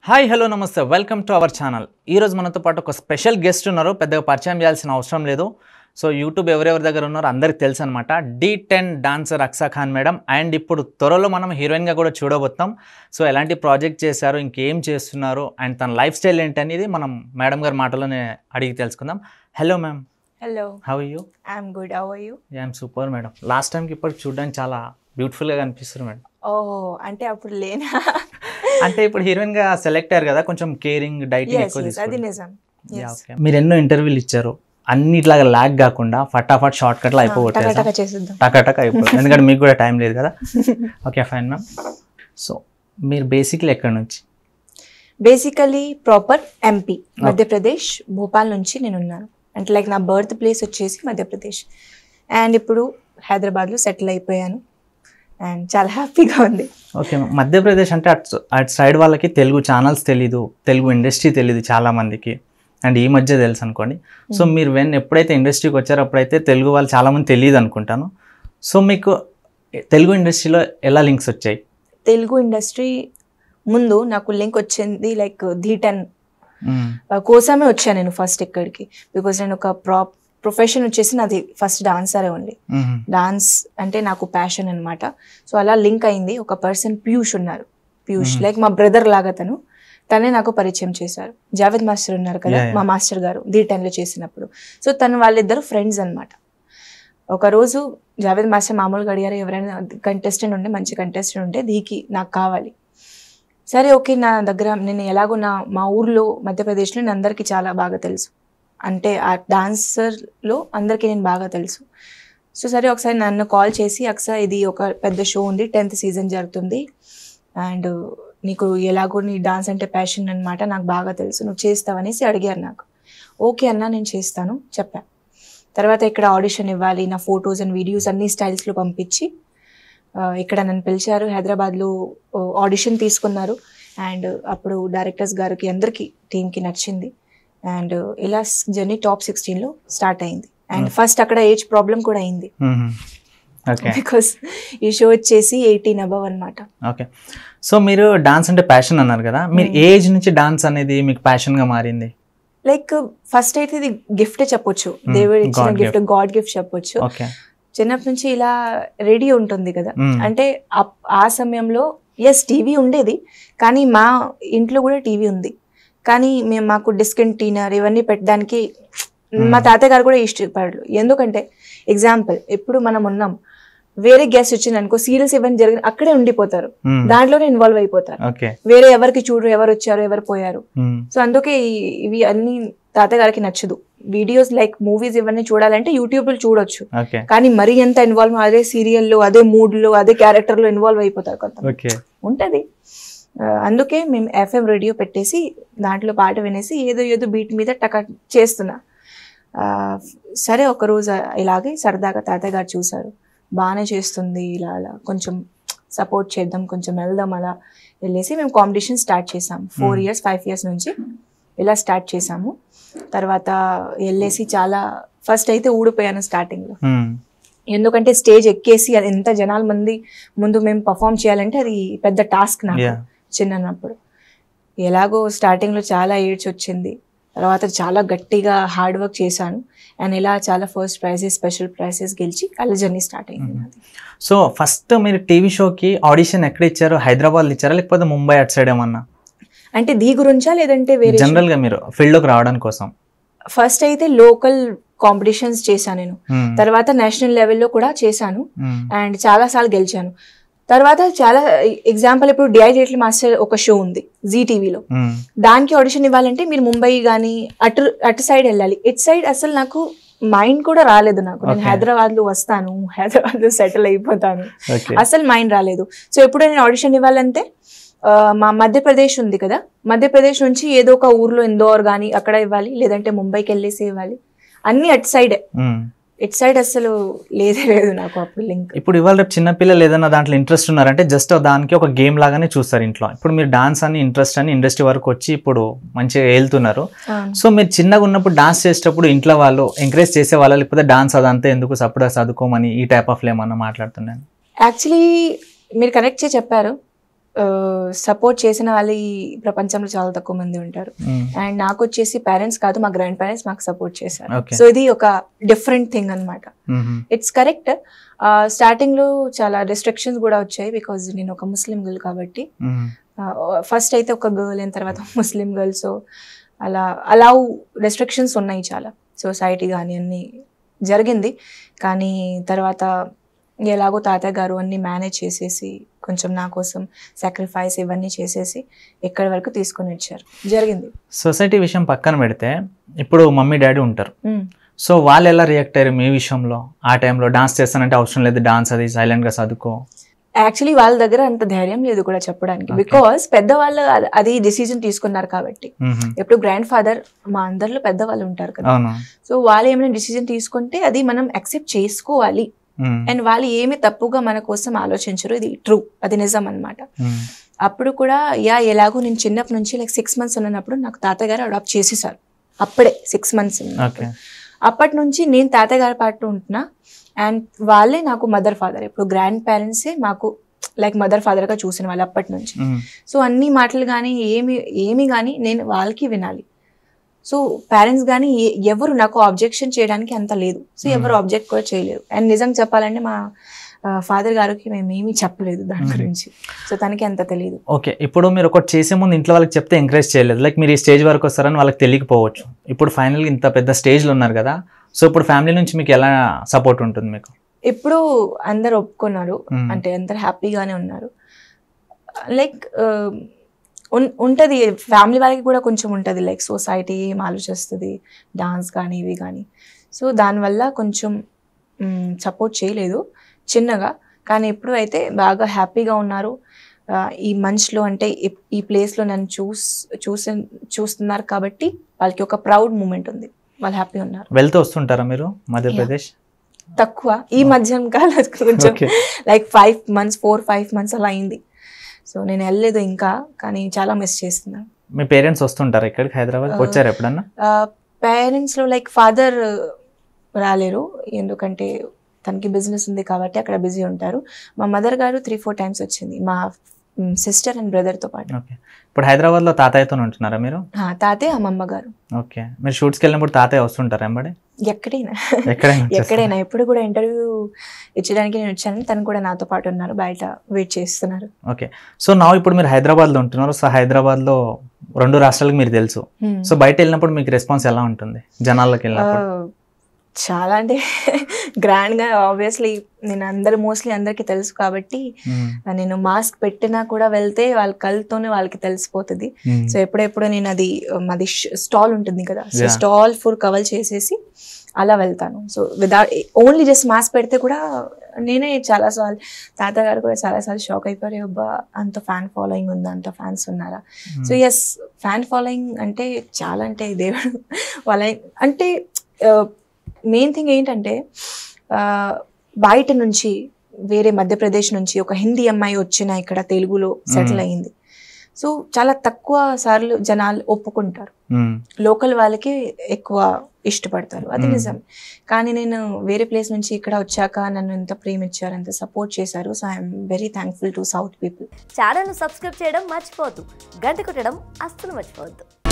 Hi hello నమస్తే welcome to our channel ఈరోజు మనతో పాటు ఒక స్పెషల్ గెస్ట్ ఉన్నారు పెద్దగా పరిచయం చేయాల్సిన అవసరం లేదు సో యూట్యూబ్ ఎవరెవరి దగ్గర ఉన్నారో అందరికి తెలుసు అనమాట Dhee ten dancer Aksa Khan madam and ఇప్పుడు త్వరలో మనం హీరోయిన్గా కూడా చూడబోతాం సో ఎలాంటి ప్రాజెక్ట్ చేశారు ఇంకేం చేస్తున్నారు అండ్ తన లైఫ్ స్టైల్ ఏంటనేది మనం మేడం గారి మాటలోనే అడిగి తెలుసుకుందాం hello ma'am hello how you I'm good how are you I'm super madam last టైంకి ఇప్పుడు చూడడానికి చాలా బ్యూటిఫుల్గా కనిపిస్తారు మేడం ఓహో అంటే అప్పుడు లేనా అంటే ఇప్పుడు హీరోయిన్గా సెలెక్ట్ అయ్యారు కదా కొంచెం కేరింగ్ డైటింగ్ Yes, ఎక్కువ yes, అది తీసుకుంటారు. నిజం Yeah, Yes. okay. మీరు ఎన్నో ఇంటర్వ్యూలు ఇచ్చారు అన్నిట్లాగా ల్యాగ్ కాకుండా ఫటాఫట్ షార్ట్ కట్లో అయిపోగొట్టారు టకటక చేసేద్దాం టకాటక అయిపోతుంది ఎందుకంటే మీకు కూడా టైం లేదు కదా ఓకే ఫైన్ మ్యామ్ సో మీరు బేసిక్లీ ఎక్కడి నుంచి basically proper M P Madhya Pradesh Bhopal నుంచి నేను ఉన్నాను అంటే లైక్ నా బర్త్ ప్లేస్ వచ్చేసి మధ్యప్రదేశ్ అండ్ ఇప్పుడు హైదరాబాద్లో సెటిల్ అయిపోయాను అండ్ చాలా హ్యాపీగా ఉంది ఓకే మధ్యప్రదేశ్ అంటే అటు అటు సైడ్ వాళ్ళకి తెలుగు ఛానల్స్ తెలీదు తెలుగు ఇండస్ట్రీ తెలీదు చాలా మందికి అండ్ ఈ మధ్య తెలుసు అనుకోండి సో మీరు వెన్ ఎప్పుడైతే ఇండస్ట్రీకి వచ్చారో అప్పుడైతే తెలుగు వాళ్ళు చాలా మంది తెలియదు అనుకుంటాను సో మీకు తెలుగు ఇండస్ట్రీలో ఎలా లింక్స్ వచ్చాయి తెలుగు ఇండస్ట్రీ ముందు నాకు లింక్ వచ్చింది లైక్ ధీటన్ మ్మ్. కోసమే వచ్చాను నేను ఫస్ట్ ఇక్కడికి బికాజ్ నేను ఒక ప్రా ప్రొఫెషన్ వచ్చేసి నాది ఫస్ట్ డాన్సరే ఉంది మ్మ్. డాన్స్ అంటే నాకు ప్యాషన్ అనమాట సో అలా లింక్ అయింది ఒక పర్సన్ పీయూష్ ఉన్నారు పీయూష్ Mhm. లైక్ మా బ్రదర్ లాగా తను తనే నాకు పరిచయం చేశారు జావేద్ మాస్టర్ ఉన్నారు కదా Yeah, yeah. మా మాస్టర్ గారు ది టెన్లో చేసినప్పుడు సో తను వాళ్ళిద్దరు ఫ్రెండ్స్ అనమాట ఒక రోజు జావేద్ మాస్టర్ మామూలుగా అడిగారు ఎవరైనా కంటెస్టెంట్ ఉంటే మంచి కంటెస్టెంట్ ఉంటే దీకి నాకు కావాలి సరే ఓకే నా దగ్గర నేను ఎలాగో నా మా ఊర్లో మధ్యప్రదేశ్లో నేను అందరికీ చాలా బాగా తెలుసు అంటే ఆ డాన్సర్లో అందరికీ నేను బాగా తెలుసు సో సరే ఒకసారి నన్ను కాల్ చేసి అక్సా ఇది ఒక పెద్ద షో ఉంది టెన్త్ సీజన్ జరుగుతుంది అండ్ నీకు ఎలాగో నీ డాన్స్ అంటే ప్యాషన్ అనమాట నాకు బాగా తెలుసు నువ్వు చేస్తావనేసి అడిగారు నాకు ఓకే అన్నా నేను చేస్తాను చెప్పా తర్వాత ఇక్కడ ఆడిషన్ ఇవ్వాలి నా ఫొటోస్ అండ్ వీడియోస్ అన్ని స్టైల్స్లో పంపించి ఆ, ఇక్కడ నన్ను పిలిచారు హైదరాబాద్లో ఆడిషన్ తీసుకున్నారు అండ్ అప్పుడు డైరెక్టర్స్ గారికి అందరికీ టీంకి నచ్చింది అండ్ ఇలా జర్నీ టాప్ సిక్స్టీన్లో స్టార్ట్ అయింది అండ్ ఫస్ట్ అక్కడ ఏజ్ ప్రాబ్లం కూడా అయింది మ్మ్. ఓకే బికాస్ ఈ షో వచ్చేసి ఎయిటీన్ అబవ్ అనమాట ఓకే సో మీరు డాన్స్ అంటే ప్యాషన్ అన్నారు కదా మీరు Hmm. ఏజ్ నుంచి డాన్స్ అనేది మీకు passion గా మారింది లైక్ ఫస్ట్ అయితే ఇది గిఫ్ట్ చెప్పొచ్చు Hmm, దేవుడు ఇచ్చిన God గిఫ్ట్ గాడ్ గిఫ్ట్ చెప్పొచ్చు ఓకే చిన్నప్పటి నుంచి ఇలా రెడీ ఉంటుంది కదా Hmm. అంటే అప్- ఆ సమయంలో ఎస్ టీవీ ఉండేది కానీ మా ఇంట్లో కూడా టీవీ ఉంది కానీ మేము మాకు డిస్కంటీనర్ ఇవన్నీ పెట్టడానికి మా తాతయ్య గారు కూడా ఇష్టపడరు ఎందుకంటే ఎగ్జాంపుల్ ఎప్పుడు మనం ఉన్నాం వేరే గెస్ట్ వచ్చింది అనుకో సీరియల్స్ ఇవన్నీ జరిగిన అక్కడే ఉండిపోతారు Hmm. దాంట్లోనే ఇన్వాల్వ్ అయిపోతారు ఓకే వేరే ఎవరికి చూడరు ఎవరు వచ్చారు ఎవరు పోయారు Hmm. సో అందుకే ఈ- ఇవి అన్ని తాతయ్య గారికి నచ్చదు వీడియోస్ లైక్ మూవీస్ ఇవన్నీ చూడాలంటే యూట్యూబ్ లో చూడొచ్చు ఓకే కానీ మరీ ఎంత ఇన్వాల్వ్ అదే సీరియల్లో అదే మూడ్ లో అదే క్యారెక్టర్ లో ఇన్వాల్వ్ అయిపోతారు కొంత ఓకే ఉంటది ఆ, అందుకే మేము ఎఫ్ఎం రేడియో పెట్టేసి దాంట్లో పాట వినేసి ఏదో ఏదో బీట్ మీద టక చేస్తున్నా ఆ, సరే ఒకరోజు ఇలాగే సరదాగా తాతయ్య గారు చూసారు బాగానే చేస్తుంది ఇలా అలా కొంచెం సపోర్ట్ చేద్దాం కొంచెం వెళ్దాం అలా వెళ్ళేసి మేము కాంపిటీషన్ స్టార్ట్ చేసాం four Hmm. Years five years నుంచి ఇలా స్టార్ట్ చేసాము తర్వాత వెళ్ళేసి చాలా ఫస్ట్ అయితే ఊడిపోయాను స్టార్టింగ్లో Hmm. ఎందుకంటే స్టేజ్ ఎక్కేసి అది ఎంత జనాల మంది ముందు మేము పర్ఫామ్ చేయాలంటే అది పెద్ద టాస్క్ నాకు Yeah. చిన్నప్పుడు ఎలాగో స్టార్టింగ్లో చాలా ఏడ్స్ వచ్చింది తర్వాత చాలా గట్టిగా హార్డ్ వర్క్ చేశాను అండ్ ఇలా చాలా ఫస్ట్ ప్రైజెస్ స్పెషల్ ప్రైజెస్ గెలిచి అలా జర్నీ స్టార్ట్ అయింది Mhm. నాది. సో ఫస్ట్ మీరు టీవీ షోకి ఆడిషన్ ఎక్కడ ఇచ్చారు హైదరాబాద్ ఇచ్చారా లేకపోతే ముంబై అటు సైడ్ ఏమన్నా అంటే దీ గురించా లేదంటే వేరే జనరల్ గా మీరు ఫీల్డ్ లోకి రావడానికి కోసం ఫస్ట్ అయితే లోకల్ కాంపిటీషన్స్ చేశాను నేను Hmm. తర్వాత నేషనల్ లెవెల్లో కూడా చేశాను Hmm. అండ్ చాలా సార్లు గెలిచాను తర్వాత చాలా ఎగ్జాంపుల్ ఇప్పుడు డిఐజేట్ల మాస్టర్ ఒక షో ఉంది జీ టీవీలో Hmm. దానికి ఆడిషన్ ఇవ్వాలంటే మీరు ముంబై కానీ అటు అటు సైడ్ వెళ్ళాలి ఇటు సైడ్ అసలు నాకు మైండ్ కూడా రాలేదు నాకు నేను Okay. హైదరాబాద్ లో వస్తాను హైదరాబాద్ లో సెటిల్ అయిపోతాను ఓకే అసలు మైండ్ రాలేదు సో ఎప్పుడు నేను ఆడిషన్ ఇవ్వాలంటే ఆ, మా మధ్యప్రదేశ్ ఉంది కదా మధ్యప్రదేశ్ నుంచి ఏదో ఒక ఊర్లో ఇందోర్ కానీ అక్కడ ఇవ్వాలి లేదంటే ముంబైకి వెళ్ళేసి ఇవ్వాలి అన్ని అటు సైడే Hmm. ఇటు సైడ్ అసలు లేదే లేదు నాకు అప్పుడు లింక్ ఇప్పుడు ఇవాళ రేపు చిన్నపిల్లలు ఏదైనా దాంట్లో ఇంట్రెస్ట్ ఉన్నారంటే జస్ట్ దానికి ఒక గేమ్ లాగానే చూస్తారు ఇంట్లో ఇప్పుడు మీరు డాన్స్ అని ఇంట్రెస్ట్ అని ఇండస్ట్రీ వరకు వచ్చి ఇప్పుడు మంచిగా వెళ్తున్నారు సో మీరు చిన్నగా ఉన్నప్పుడు డాన్స్ చేసేటప్పుడు ఇంట్లో వాళ్ళు ఎంకరేజ్ చేసే వాళ్ళు లేకపోతే డాన్స్ అదంతా ఎందుకు సప్పుడు చదువుకోమని ఈ టైప్ ఆఫ్ ఏమన్నా మాట్లాడుతున్నాను యాక్చువల్లీ మీరు కరెక్ట్ చే చెప్పారు సపోర్ట్ చేసిన వాళ్ళు ఈ ప్రపంచంలో చాలా తక్కువ మంది ఉంటారు మ్మ్. అండ్ నాకు వచ్చేసి పేరెంట్స్ కాదు మా గ్రాండ్ పేరెంట్స్ మాకు సపోర్ట్ చేశారు Okay. సో ఇది ఒక డిఫరెంట్ థింగ్ అన్నమాట మ్మ్. ఇట్స్ కరెక్ట్ స్టార్టింగ్ లో చాలా రెస్ట్రిక్షన్స్ కూడా వచ్చాయి బికాజ్ నేను ఒక ముస్లిం గర్ల్ కాబట్టి మ్మ్. ఫస్ట్ అయితే ఒక గర్ల్ అయిన తర్వాత ముస్లిం గర్ల్స్ అలా అలావ్ రెస్ట్రిక్షన్స్ ఉన్నాయి చాలా సొసైటీ కానీ అన్ని జరిగింది కానీ తర్వాత ఎలాగో తాతయ్య గారు అన్ని మేనేజ్ చేసేసి కొంచెం నా కోసం సాక్రిఫైస్ ఇవన్నీ చేసేసి ఎక్కడి వరకు తీసుకొని వచ్చారు జరిగింది సొసైటీ విషయం పక్కన పెడితే ఇప్పుడు మమ్మీ డాడీ ఉంటారు మ్మ్. సో వాళ్ళు ఎలా రియాక్ట్ అయ్యారు మీ విషయంలో ఆ టైంలో డాన్స్ చేస్తానంటే అవసరం లేదు డాన్స్ అది సైలెంట్ గా చదువుకో యాక్చువల్లీ వాళ్ళ దగ్గర అంత ధైర్యం లేదు కూడా చెప్పడానికి Okay. బికాస్ పెద్దవాళ్ళు అది- అది డిసిజన్ తీసుకున్నారు కాబట్టి మ్మ్. ఎప్పుడు గ్రాండ్ ఫాదర్ మా అందరిలో పెద్దవాళ్ళు ఉంటారు కదా అవును సో వాళ్ళు ఏమైనా డిసిజన్ తీసుకుంటే అది మనం యాక్సెప్ట్ చేసుకోవాలి మ్మ్. అండ్ వాళ్ళు ఏమి తప్పుగా మన కోసం ఆలోచించరు ఇది ట్రూ అది నిజం అన్నమాట మ్మ్. అప్పుడు కూడా యా ఎలాగో నేను చిన్నప్పటి నుంచి లైక్ సిక్స్ మంత్స్ ఉన్నప్పుడు నాకు తాతగారు అడాప్ట్ చేసేసారు అప్పుడే సిక్స్ మంత్స్ ఓకే అప్పటి నుంచి నేను తాతయ్య గారి పాటు ఉంటున్నా అండ్ వాళ్ళే నాకు మదర్ ఫాదర్ ఇప్పుడు గ్రాండ్ పేరెంట్సే మాకు లైక్ మదర్ ఫాదర్గా చూసిన వాళ్ళు అప్పటి నుంచి మ్మ్. సో అన్ని మాటలు కానీ ఏమి ఏమి కానీ నేను వాళ్ళకి వినాలి సో పేరెంట్స్ కానీ ఏ- ఎవరు నాకు ఆబ్జెక్షన్ చేయడానికి అంత లేదు సో ఎవరు ఆబ్జెక్ట్ కూడా చేయలేరు అండ్ నిజం చెప్పాలంటే మా ఫాదర్ గారికి మేము ఏమీ చెప్పలేదు దాని Mhm. గురించి సో తనకి అంత తెలియదు ఓకే ఇప్పుడు మీరు ఒకటి చేసే ముందు ఇంట్లో వాళ్ళకి చెప్తే ఎంకరేజ్ చేయలేదు లైక్ మీరు ఈ స్టేజ్ వరకు వస్తారని వాళ్ళకి తెలియకపోవచ్చు ఇప్పుడు ఫైనల్గా ఇంత పెద్ద స్టేజ్లో ఉన్నారు కదా సో ఇప్పుడు ఫ్యామిలీ నుంచి మీకు ఎలా సపోర్ట్ ఉంటుంది మీకు ఇప్పుడు అందరు ఒప్పుకున్నారు మ్మ్. అంటే అందరు హ్యాపీగానే ఉన్నారు లైక్ ఉంటుంది ఫ్యామిలీ వాళ్ళకి కూడా కొంచెం ఉంటుంది లైక్ సొసైటీ ఏం ఆలోచిస్తుంది డాన్స్ కానీ ఇవి కానీ సో దానివల్ల కొంచెం సపోర్ట్ చేయలేదు చిన్నగా కానీ ఎప్పుడు అయితే బాగా హ్యాపీగా ఉన్నారు ఆ, ఈ మంచ్లో అంటే ఈ- ఈ ప్లేస్లో నన్ను చూస్ చూసి చూస్తున్నారు కాబట్టి వాళ్ళకి ఒక ప్రౌడ్ మూమెంట్ ఉంది వాళ్ళు హ్యాపీ ఉన్నారు వెళ్తూ వస్తుంటారా మీరు మధ్యప్రదేశ్ తక్కువ ఈ మధ్య కాలం కొంచెం okay like five months four five months అలా అయింది సో నేను వెళ్ళలేదు ఇంకా కానీ చాలా మిస్ చేస్తున్నాను మీ పేరెంట్స్ వస్తుంటారా ఇక్కడికి హైదరాబాద్ వచ్చారు ఎప్పుడన్నా పేరెంట్స్లో లైక్ ఫాదర్ రాలేరు ఎందుకంటే తనకి బిజినెస్ ఉంది కాబట్టి అక్కడ బిజీ ఉంటారు మా మదర్ గారు త్రీ ఫోర్ టైమ్స్ వచ్చింది మా సిస్టర్ అండ్ బ్రదర్తో పాటు ఓకే ఇప్పుడు హైదరాబాద్లో తాతయ్యతో ఉంటున్నారా మీరు ఆ, తాతయ్య అమ్మమ్మ గారు ఓకే మీరు షూట్స్కి వెళ్ళినప్పుడు తాతయ్య వస్తుంటారా ఎంబడి ఎక్కడైనా ఎక్కడైనా వచ్చేస్తారా? ఎక్కడైనా ఎప్పుడు కూడా ఇంటర్వ్యూ ఇచ్చడానికి నేను వచ్చాను తను కూడా నాతో పాటు ఉన్నారు బయట వెయిట్ చేస్తున్నారు ఓకే సో నా ఇప్పుడు మీరు హైదరాబాద్లో ఉంటున్నారు సో హైదరాబాద్లో రెండు రాష్ట్రాలకు మీరు తెలుసు Hmm. సో బయట వెళ్ళినప్పుడు మీకు రెస్పాన్స్ ఎలా ఉంటుంది జనాల్లోకి వెళ్ళినప్పుడు ఆ, చాలా అంటే గ్రాండ్ గా ఆబ్వియస్లీ నేను అందరు మోస్ట్లీ అందరికి తెలుసు కాబట్టి మ్మ్. ఆ, నేను మాస్క్ పెట్టినా కూడా వెళ్తే వాళ్ళ కళ్ళతోనే వాళ్ళకి తెలిసిపోతుంది మ్మ్. సో ఎప్పుడెప్పుడు నేను అది ఆ, మాది స్టాల్ ఉంటుంది కదా so Yeah. Stall full cover చేసేసి అలా వెళ్తాను so without only just mask పెడితే కూడా నేనే చాలాసార్లు తాతగారు కూడా చాలాసార్లు షాక్ అయిపోయారు అబ్బా అంత ఫ్యాన్ ఫాలోయింగ్ ఉందా అంత ఫ్యాన్స్ ఉన్నారా మ్మ్. సో ఎస్ ఫ్యాన్ ఫాలోయింగ్ అంటే చాలా అంటే దేవుడు వాళ్ళ అంటే మెయిన్ థింగ్ ఏంటంటే ఆ, బయట నుంచి వేరే మధ్యప్రదేశ్ నుంచి ఒక హిందీ అమ్మాయి వచ్చిన ఇక్కడ తెలుగులో సెటిల్ Mm. అయింది సో చాలా తక్కువ సార్లు జనాలు ఒప్పుకుంటారు మ్మ్. లోకల్ వాళ్ళకి ఎక్కువ ఇష్టపడతారు అది Mm. నిజం కానీ నేను వేరే ప్లేస్ నుంచి ఇక్కడ వచ్చాక నన్ను ఎంత ప్రేమించారు ఎంత సపోర్ట్ చేశారు so I'm very thankful to south people ఛానల్ను సబ్స్క్రైబ్ చేయడం మర్చిపోవద్దు గంట కొట్టడం అస్సలు మర్చిపోవద్దు